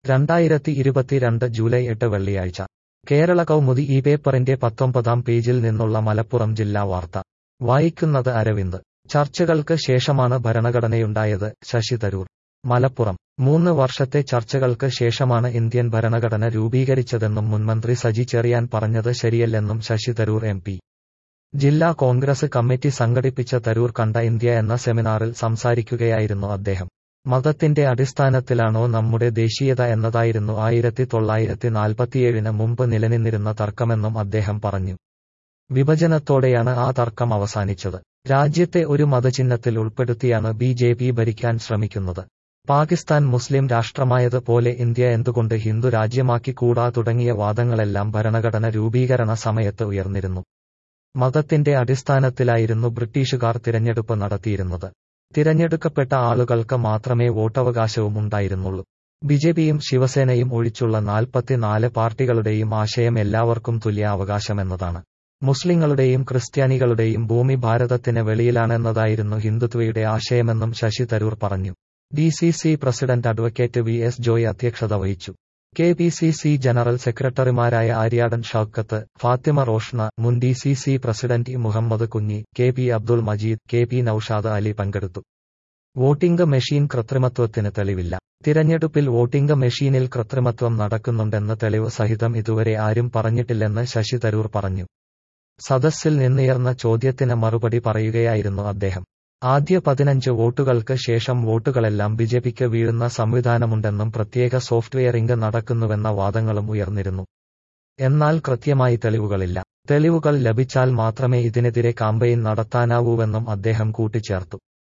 രണ്ടായിരത്തി ഇരുപത്തിരണ്ട് ജൂലൈ എട്ട് വെള്ളിയാഴ്ച കേരള കൗമുദി ഈ പേപ്പറിന്റെ പത്തൊമ്പതാം പേജിൽ നിന്നുള്ള മലപ്പുറം ജില്ലാ വാർത്ത വായിക്കുന്നത് അരവിന്ദ് ചർച്ചകൾക്ക് ശേഷമാണ് ഭരണഘടനയുണ്ടായത് ശശി തരൂർ മലപ്പുറം മൂന്ന് വർഷത്തെ ചർച്ചകൾക്ക് ശേഷമാണ് ഇന്ത്യൻ ഭരണഘടന രൂപീകരിച്ചതെന്നും മുൻമന്ത്രി സജി ചെറിയാൻ പറഞ്ഞത് ശരിയല്ലെന്നും ശശി തരൂർ എം പി ജില്ലാ കോൺഗ്രസ് കമ്മിറ്റി സംഘടിപ്പിച്ച തരൂർ കണ്ട ഇന്ത്യ എന്ന സെമിനാറിൽ സംസാരിക്കുകയായിരുന്നു അദ്ദേഹം മതത്തിന്റെ അടിസ്ഥാനത്തിലാണോ നമ്മുടെ ദേശീയത എന്നതായിരുന്നു ആയിരത്തി തൊള്ളായിരത്തി നാൽപ്പത്തിയേഴിന് മുമ്പ് നിലനിന്നിരുന്ന തർക്കമെന്നും അദ്ദേഹം പറഞ്ഞു വിഭജനത്തോടെയാണ് ആ തർക്കം അവസാനിച്ചത് രാജ്യത്തെ ഒരു മതചിഹ്നത്തിൽ ഉൾപ്പെടുത്തിയാണ് ബി ജെ പി ഭരിക്കാൻ ശ്രമിക്കുന്നത് പാകിസ്ഥാൻ മുസ്ലിം രാഷ്ട്രമായത് പോലെ ഇന്ത്യ എന്തുകൊണ്ട് ഹിന്ദു രാജ്യമാക്കി കൂടാ തുടങ്ങിയ വാദങ്ങളെല്ലാം ഭരണഘടന രൂപീകരണ സമയത്ത് ഉയർന്നിരുന്നു മതത്തിന്റെ അടിസ്ഥാനത്തിലായിരുന്നു ബ്രിട്ടീഷുകാർ തിരഞ്ഞെടുപ്പ് നടത്തിയിരുന്നത് തിരഞ്ഞെടുക്കപ്പെട്ട ആളുകൾക്ക് മാത്രമേ വോട്ടവകാശവും ഉണ്ടായിരുന്നുള്ളൂ ബിജെപിയും ശിവസേനയും ഒഴിച്ചുള്ള നാൽപ്പത്തിനാല് പാർട്ടികളുടെയും ആശയം എല്ലാവർക്കും തുല്യ അവകാശമെന്നതാണ് മുസ്ലിങ്ങളുടെയും ക്രിസ്ത്യാനികളുടെയും ഭൂമി ഭാരതത്തിന് വെളിയിലാണെന്നതായിരുന്നു ഹിന്ദുത്വയുടെ ആശയമെന്നും ശശി തരൂർ പറഞ്ഞു D C C president advocate V S Joy അധ്യക്ഷത വഹിച്ചു K P C C general സെക്രട്ടറിമാരായ ആര്യാടൻ ഷൌക്കത്ത് ഫാത്തിമ റോഷ്ന മുൻ D C C president Muhammad Kunhi K P Abdul Majeed K P Noushad Ali പങ്കെടുത്തു വോട്ടിംഗ് മെഷീൻ കൃത്രിമത്വത്തിന് തെളിവില്ല തിരഞ്ഞെടുപ്പിൽ വോട്ടിംഗ് മെഷീനിൽ കൃത്രിമത്വം നടക്കുന്നുണ്ടെന്ന് തെളിവ് സഹിതം ഇതുവരെ ആരും പറഞ്ഞിട്ടില്ലെന്ന് ശശി തരൂർ പറഞ്ഞു സദസ്സിൽ നിന്നുയർന്ന ചോദ്യത്തിന് മറുപടി പറയുകയായിരുന്നു അദ്ദേഹം ആദ്യ പതിനഞ്ച് വോട്ടുകൾക്ക് ശേഷം വോട്ടുകളെല്ലാം ബിജെപിക്ക് വീഴുന്ന സംവിധാനമുണ്ടെന്നും പ്രത്യേക സോഫ്റ്റ്വെയറിംഗ് നടക്കുന്നുവെന്ന വാദങ്ങളും ഉയർന്നിരുന്നു എന്നാൽ കൃത്യമായി തെളിവുകളില്ല തെളിവുകൾ ലഭിച്ചാൽ മാത്രമേ ഇതിനെതിരെ കാമ്പയിൻ നടത്താനാവൂവെന്നും അദ്ദേഹം കൂട്ടിച്ചേർത്തു